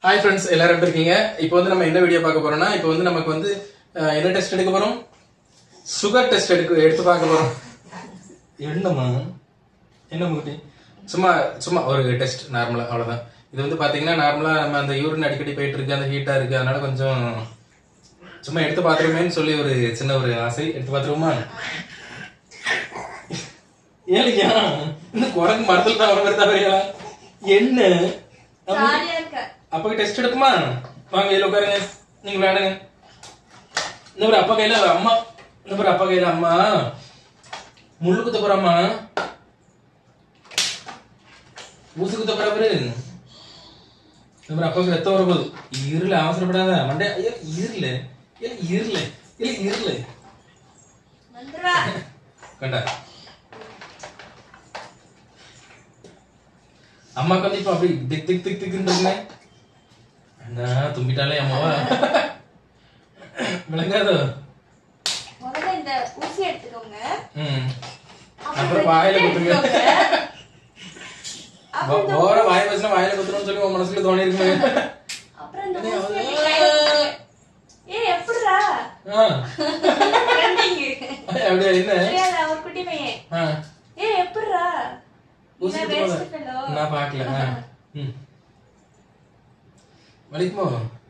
Hi friends எல்லாரும் எப்படி இருக்கீங்க இப்போ வந்து நம்ம என்ன வீடியோ பார்க்க போறோம்னா இப்போ வந்து நமக்கு வந்து அஹ், என்ன டெஸ்ட் எடுக்க போறோம் சுகர் டெஸ்ட் எடுக்க எடுத்து பார்க்க போறோம் என்னம்மா என்ன முகுட்டி சும்மா சும்மா ஒரு டெஸ்ட் நார்மலா அவ்வளவுதான் இது வந்து பாத்தீங்கன்னா நார்மலா நம்ம அந்த யூரின் அடிக்கடி போயிட்டு இருக்கு அந்த ஹீட்டா இருக்கு அதனால கொஞ்சம் சும்மா எடுத்து பாத்துருமேன்னு சொல்லி ஒரு சின்ன ஒரு ஆசை எடுத்து பாத்துருவோமா ஏழையா இந்த குரங்கு மரத்துல தான் வர மாதிரி தவிர என்ன ஜாலியா இருக்க அப்பா டெஸ்ட் எடுக்குமா வாங்க கையில உட்காருங்க நீங்க விளையாடுங்க இந்த ஒரு அப்பா கையில அம்மா இந்த ஒரு அப்பா கையில அம்மா முள்ளு குத்த போறாமா ஊசி குத்த போற பாரு இந்த மாதிரி அப்பாவுக்கு ரத்தம் வரப்போகுது இருல அவசரப்படாத மண்டே ஐயோ இருல இல்ல இருல இல்ல இருல வந்துருவா கண்டா அம்மாக்கு வந்து இப்ப அப்படி திக் திக் திக் திக்ன்றீங்க அண்ணா தும்பிட்டாலே அம்மாவா விளங்காதோ முதல்ல இந்த ஊசி எடுத்துக்கோங்க ம் அப்புறம் அப்புறம் இந்த வாயில இதை குத்துங்க எடுத்துக்கோங்க. அப்புறம் இந்த ஓர வாய் வச்சுனா வாயில குத்துறோம்னு சொல்லி உன் மனசுல தோணி இருக்குமே அப்புறம் இந்த ஊசி எடுத்து கையில வச்சுக்கோங்க. ஏய் எப்படிடா ஆ, ரெண்டிங்க. அப்படியா என்ன தெரியாதா ஒரு குட்டி பையன் ஆ, ஏய் எப்படிடா ஊசி இவன் குத்தும் waste fellow. போது. நான் பாக்கல ஆ, ம். வலிக்குமோ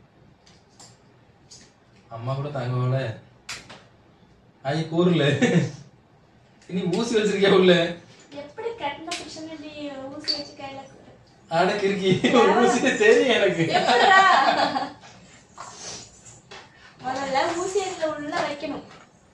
அம்மா கூட தாங்குவாங்கள ஐ கூறல நீ ஊசி வச்சிருக்கியா உள்ள எப்படி கட்டின புருஷனை நீ ஊசி வச்சு கையில குத்து? ஆட கிறுக்கி ஊசி தெரியும் எனக்கு எப்படிடா முதல்ல ஊசி இதுல உள்ள வைக்கணும்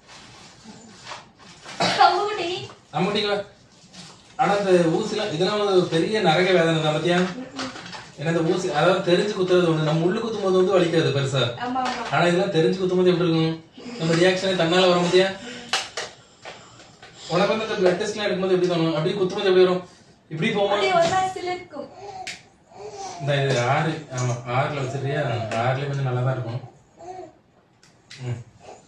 கம்புடி அம்முட்டிங்க ஆனா இந்த ஊசிலாம் இதெல்லாம் ஒரு பெரிய நரக வேதனை தான் பாத்தியா ஏன்னா இந்த ஊசி அதாவது தெரிஞ்சு குத்துறது ஒண்ணு நம்ம உள்ளு குத்தும் போது வந்து வலிக்காது பெருசா ஆமா ஆமா ஆனா இதெல்லாம் தெரிஞ்சு குத்தும் போது எப்படி இருக்கும் நம்ம ரியாக்ஷனே தன்னால வர முடியா உனக்கு வந்து இந்த பிளட் டெஸ்ட்லாம் எடுக்கும்போது எப்படி தோணும் அப்படியே குத்தும் போது எப்படி வரும் இப்படி போகுமா அப்படி ஒரு மாசத்துல இருக்கும் இந்த இது ஆறு ஆமா ஆறுல வச்சிருக்கியா ஆறுல கொஞ்சம் நல்லா தான் இருக்கும் ம்.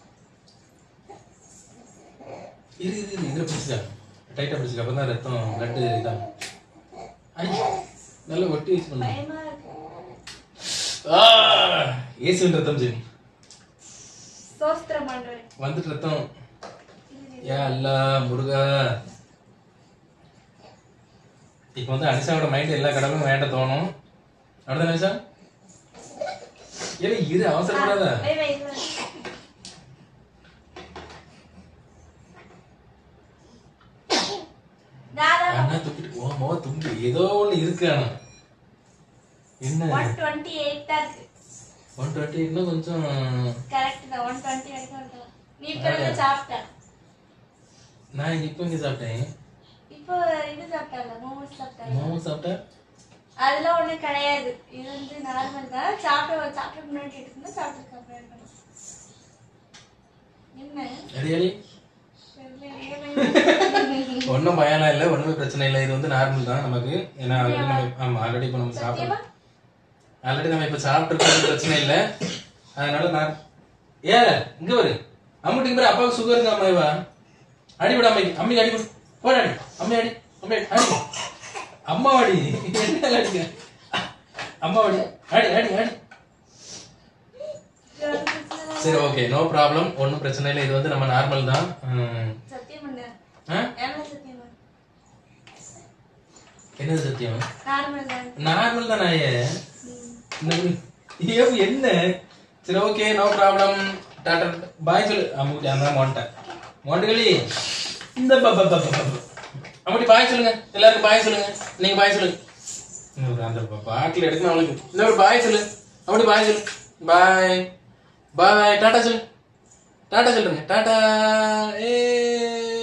இரு இரு இரு இதுல பிடிச்சிக்கா டைட்டா பிடிச்சிக்கா அப்பதான் ரத்தம் பிளட் இதாகும் ஐ, நல்லா ஒட்டி யூஸ் பண்ணு பயமா இருக்கு ஏசுவின் ரத்தம் ஜெயின் சோஸ்திரம் பண்றேன் வந்துட்டு ரத்தம் யா அல்லா முருகா இப்போ வந்து அனிஷாவோட மைண்ட் எல்லா கடவுளும் வேண்ட தோணும் அப்படிதான் அனிஷா ஏல இரு அவசரப்படாத வை வை வை. தாதா அண்ணா தூக்கிட்டு ஓ மோ தும்பி ஏதோ ஒண்ணு இருக்கு ஆனா என்ன ஒன் டுவெண்ட்டி எயிட்டா இருக்கு ஒன் டுவெண்ட்டி இன்னும் கொஞ்சம் கரெக்ட் தான் ஒன் டுவெண்ட்டி வரைக்கும் வந்துடும் நீ இப்ப வந்து சாப்பிட்ட நான் இங்க இப்போ இங்க சாப்பிட்டேன் இப்போ இது சாப்பிட்டால மோமோஸ் சாப்பிட்டால மோமோ சாப்பிட்டேன் அதெல்லாம் ஒண்ணும் கிடையாது இது வந்து நார்மல் தான் சாப்பிட்ட சாப்பிட்ட முன்னாடி எடுக்கணும் சாப்பிட்டதுக்கு அப்புறம் எடுக்கணும் என்ன அடி அடி தெரியலையே. ஒன்றும் பயம்லாம் இல்லை ஒன்றுமே பிரச்சனை இல்லை இது வந்து நார்மல் தான் நமக்கு ஏன்னா ஆல்ரெடி நம்ம ஆமாம் ஆல்ரெடி இப்போ நம்ம சாப்பிட்றோம் ஆல்ரெடி நம்ம இப்போ சாப்பிட்ருக்கோம் பிரச்சனை இல்லை அதனால நான் ஏ இங்க வரு அம்முட்டிங்க பேர் அப்பாவுக்கு சுகருங்க அம்மா இவா அடி விட அம்மைக்கு அம்மைக்கு அடி விடு போட அடி அம்மை அடி அம்மை அடி அடி அம்மா அடி என்ன அடிக்க அம்மா அடி அடி அடி அடி சரி ஓகே நோ ப்ராப்ளம் ஒன்றும் பிரச்சனை இல்லை இது வந்து நம்ம நார்மல் தான் ம். சத்தியம் பண்ணு ஆ? ஏன்னா சத்தியம் பண்ணு என்னது சத்தியம் நார்மல் தான் நார்மல் தான் நாயே ஐயோ என்ன சரி okay no problem tata bye சொல்லு அம்முட்டி அந்த மோன்ட்டேன் மோண்டுகளி இந்த அம்முட்டி பாய் சொல்லுங்க எல்லாருக்கும் பாய் சொல்லுங்க நீங்க பாய் சொல்லுங்க இன்னொரு அந்த பாட்டில் எடுக்கணும் அவளுக்கு இன்னொரு பாய் சொல்லு அம்முட்டி பாய் சொல்லு பாய் பாய் டாடா சொல்லு டாடா சொல்லுங்க டாடா ஏ